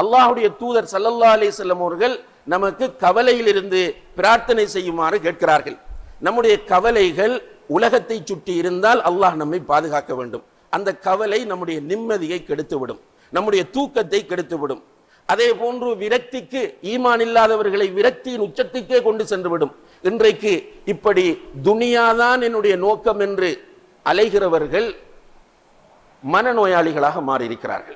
அல்லாஹ்வுடைய தூதர் ஸல்லல்லாஹு அலைஹி வஸல்லம் அவர்கள் நமக்கு கவலையிலிருந்து பிரார்த்தனை செய்யுமாறு கேட்கிறார்கள் நம்முடைய கவலைகள் உலகத்தை சுற்றி இருந்தால் அல்லாஹ் நம்மை பாதுகாக்க வேண்டும் அந்த கவலை நம்முடைய நிம்மதியை கெடுத்துவிடும் நம்முடைய தூக்கத்தை கெடுத்துவிடும் அதே போன்று விரக்திக்கு ஈமான் இல்லாதவர்களை விரக்தியின் உச்சத்துக்கே கொண்டு சென்றுவிடும் இன்றைக்கு இப்படி துனியாதான் என்னுடைய நோக்கம் என்று அலைகிறவர்கள் மனநோயாளிகளாக மாறியிருக்கிறார்கள்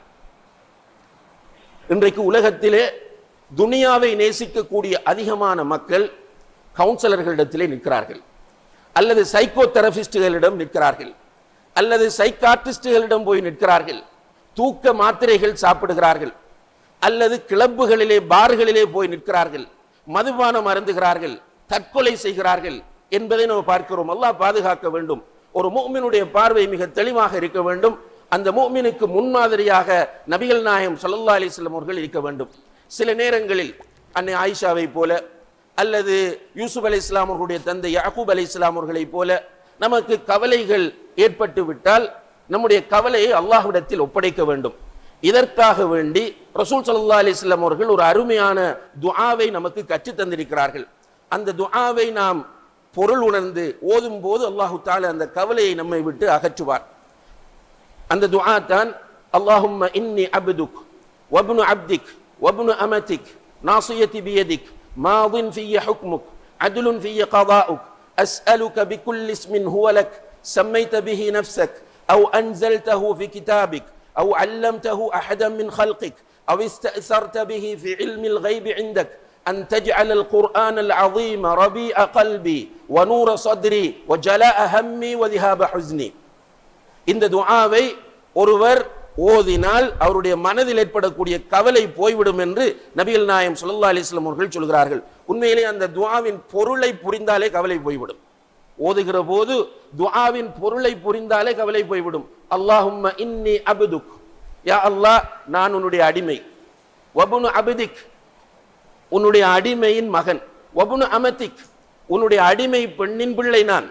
இன்றைக்கு உலகத்திலே துனியாவை நேசிக்கக்கூடிய அதிகமான மக்கள் கவுன்சிலர்களிடத்திலே நிற்கிறார்கள் அல்லது சைக்கோ தெரபிஸ்டுகளிடம் நிற்கிறார்கள் அல்லது சைக்காட்ரிஸ்டுகளிடம் போய் நிற்கிறார்கள் தூக்க மாத்திரைகள் சாப்பிடுகிறார்கள் அல்லது கிளப்புகளிலே பார்களிலே போய் நிற்கிறார்கள் மதுபானம் அருந்துகிறார்கள் தற்கொலை செய்கிறார்கள் என்பதை நாம் பார்க்கிறோம் அல்லாஹ் பாதுகாக்க வேண்டும் ஒரு முஃமினுடைய பார்வை மிக தெளிவாக இருக்க வேண்டும் அந்த முஃமினுக்கு முன்மாதிரியாக நபிகள் நாயகம் ஸல்லல்லாஹு அலைஹி வஸல்லம் அவர்கள் இருக்க வேண்டும் சில நேரங்களில் அன்னை ஆயிஷாவை போல அல்லது யூசுப் அலை இஸ்லாம் அவர்களுடைய தந்தை யாக்கூப் அலை இஸ்லாம் அவர்களைப் போல நமக்கு கவலைகள் ஏற்பட்டு விட்டால் நம்முடைய கவலையை அல்லாஹ்விடத்தில் ஒப்படைக்க வேண்டும் இதற்காக வேண்டி ரசூல் ஸல்லல்லாஹு அலைஹி வஸல்லம் அவர்கள் ஒரு அருமையான துஆவை நமக்கு கற்றுத் தந்திருக்கிறார்கள் அந்த துஆவை நாம் பொருள் உணர்ந்து ஓதும் போது அல்லாஹு தாலா அந்த கவலையை நம்மை விட்டு அகற்றுவார் அந்த துஆ தான் அல்லாஹும்ம இன்னி அப்துக் வப்னு அப்திக் வப்னு அமதிக் நாசியதி பியதிக் மாதின் ஃபிய ஹுக்முக் அத்லுன் ஃபிய قضاؤك أسألك بكل اسم هو لك سميت به نفسك أو أنزلته في كتابك أو علمته أحدا من خلقك أو استأثرت به في علم الغيب عندك أن تجعل القرآن العظيم ربيع قلبي ونور صدري وجلاء همي وذهاب حزني இந்த துஆவை ஒருவர் ஓதினால் அவருடைய மனதில் ஏற்படக்கூடிய கவலை போய்விடும் என்று நபிகள் நாயம் ஸல்லல்லாஹு அலைஹி வஸல்லம் அவர்கள் சொல்கிறார்கள் உண்மையிலே அந்த துஆவின் பொருளை புரிந்தாலே கவலை போய்விடும் ஓதுகிற போது துஆவின் பொருளை புரிந்தாலே கவலை போய்விடும் அல்லாஹும்ம இன்னி அப்துக் யா அல்லாஹ் நான் உன்னுடைய அடிமை வபுனு அபதிக் உன்னுடைய அடிமையின் மகன் வபுனு அமதிக் உன்னுடைய அடிமை பெண்ணின் பிள்ளை நான்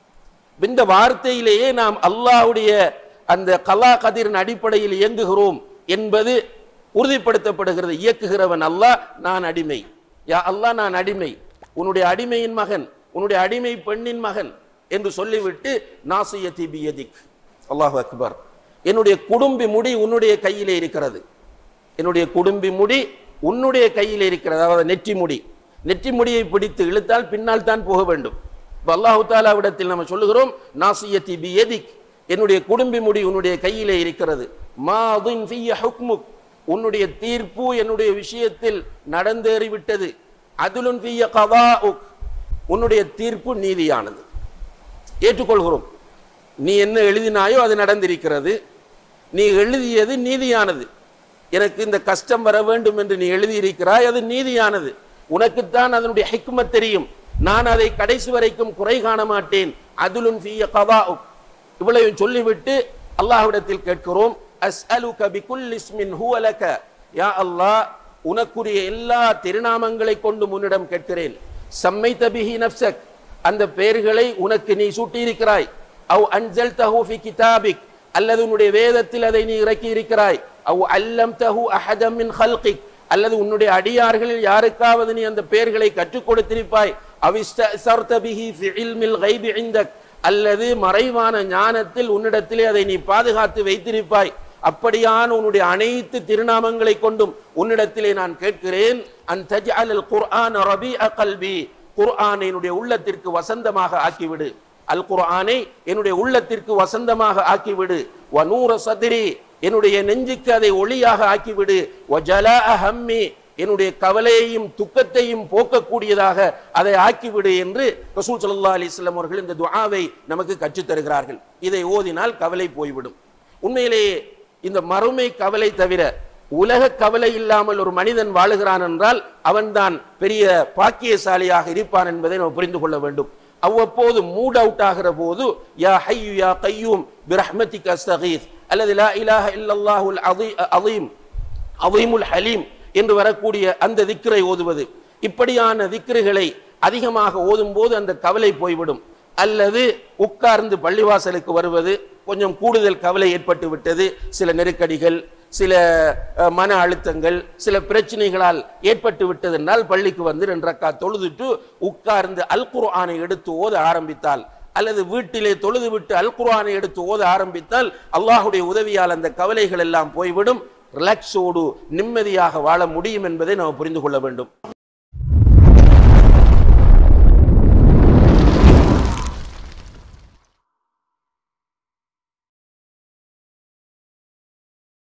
இந்த வார்த்தையிலேயே நாம் அல்லாஹ்வுடைய அந்த கலா கதிரின் அடிப்படையில் இயங்குகிறோம் என்பது உறுதிப்படுத்தப்படுகிறது இயக்குகிறவன் அல்லாஹ் நான் அடிமை யா அல்லாஹ் நான் அடிமை உன்னுடைய அடிமையின் மகன் உன்னுடைய அடிமை பெண்ணின் மகன் என்று சொல்லிவிட்டு நாசியதி பியதிக் அல்லாஹ் அக்பர் என்னுடைய குடும்பி முடி உன்னுடைய கையிலே இருக்கிறது என்னுடைய குடும்பி முடி உன்னுடைய கையில் இருக்கிறது அதாவது நெற்றி முடி நெற்றி முடியை பிடித்து இழுத்தால் பின்னால் தான் போக வேண்டும் இப்ப அல்லாஹு தாலாவிடத்தில் நம்ம சொல்லுகிறோம் நாசியத்தி பி எதிக் என்னுடைய குடும்பி முடி உன்னுடைய கையிலே இருக்கிறது மாதின் ஃபிய ஹுக்முக் உன்னுடைய தீர்ப்பு என்னுடைய விஷயத்தில் நடந்தேறிவிட்டது அதுலுன் ஃபிய கதாஉக் உன்னுடைய தீர்ப்பு நீதியானது ஏற்றுக்கொள்கிறோம் நீ என்ன எழுதினாயோ அது நடந்திருக்கிறது நீ எழுதியது நீதியானது எனக்கு இந்த கஷ்டம் வர வேண்டும் என்று நீ எழுதியிருக்கிறாய் அது நீதியானது உனக்குத்தான் அதனுடைய ஹிக்மத் தெரியும் நான் அதை கடைசி வரைக்கும் குறை காண மாட்டேன் அதுலுன் ஃபிய கதாஉக் இவ்வளவு சொல்லிவிட்டு அல்லாஹ்விடத்தில் கேட்கிறோம் அஸ்அலுக பிகுல் இஸ்மின் ஹுவ லக யா அல்லாஹ் உனக்குரிய எல்லா திருநாமங்களை கொண்டு உன்னிடம் கேட்கிறேன் சம்மைத பிஹி நஃப்ஸக் அந்த பெயர்களை உனக்கு நீ சூட்டியிருக்கிறாய் அவ் அன்சல்தஹு ஃபி கிதாபிக் அல்லது உன்னுடைய வேதத்தில் அதை நீ இறக்கி இருக்கிறாய் அவ் அல்லம்தஹு அஹதம் மின் ஹல்கிக் அல்லது உன்னுடைய அடியார்களில் யாருக்காவது நீ அந்த பெயர்களை கற்றுக் கொடுத்திருப்பாய் அவிஸ்தர்த பிஹி ஃபி இல்மில் கைபி இந்தக் அல்லது மறைவான ஞானத்தில் உன்னிடத்திலே அதை நீ பாதுகாத்து வைத்திருப்பாய் அப்படியான உன்னுடைய அனைத்து திருநாமங்களை கொண்டும் உன்னிடத்திலே நான் கேட்கிறேன் அன் தஜ்அல் குர்ஆன் ரபீஅ கல்பி குர்ஆனை என்னுடைய உள்ளத்திற்கு வசந்தமாக ஆக்கிவிடு அல் குர்ஆனை என்னுடைய உள்ளத்திற்கு வசந்தமாக ஆக்கிவிடு வனூர சதிரி என்னுடைய நெஞ்சுக்கு அதை ஒளியாக ஆக்கிவிடு வஜலாஅ ஹம்மி என்னுடைய கவலையையும் துக்கத்தையும் போக்கக்கூடியதாக அதை ஆக்கிவிடு என்று ரசூல் ஸல்லல்லாஹு அலைஹி வஸல்லம் அவர்கள் இந்த துஆவை நமக்கு கற்றுத் தருகிறார்கள் இதை ஓதினால் கவலை போய்விடும் உண்மையிலேயே இந்த மறுமை கவலை தவிர உலக கவலை இல்லாமல் ஒரு மனிதன் வாழுகிறான் என்றால் அவன்தான் பெரிய பாக்கியசாலியாக இருப்பான் என்பதை நாம் புரிந்து கொள்ள வேண்டும் அவ்வப்போது மூட் அவுட் ஆகிற போது யா ஹையு யா கையூம் பிரஹ்மதிக அஸ்தகீஸ் அல்லது லா இலாஹ இல்லல்லாஹுல் அதீ- அதீம் அவீமுல் ஹலீம் என்று வரக்கூடிய அந்த திக்ரை ஓதுவது இப்படியான திக்ருகளை அதிகமாக ஓதும் போது அந்த கவலை போய்விடும் அல்லது உட்கார்ந்து பள்ளிவாசலுக்கு வருவது கொஞ்சம் கூடுதல் கவலை ஏற்பட்டு விட்டது சில நெருக்கடிகள் சில அஹ், மன அழுத்தங்கள் சில பிரச்சனைகளால் ஏற்பட்டு விட்டதென்றால் பள்ளிக்கு வந்து ரெண்டு ரக்கா தொழுதுட்டு உட்கார்ந்து அல் குர்ஆனை எடுத்து ஓத ஆரம்பித்தால் அல்லது வீட்டிலே தொழுது விட்டு அல் குர்ஆனை எடுத்து ஓத ஆரம்பித்தால் அல்லாஹுடைய உதவியால் அந்த கவலைகள் எல்லாம் போய்விடும் ரிலாக்ஸோடு நிம்மதியாக வாழ முடியும் என்பதை நாம் புரிந்து கொள்ள வேண்டும்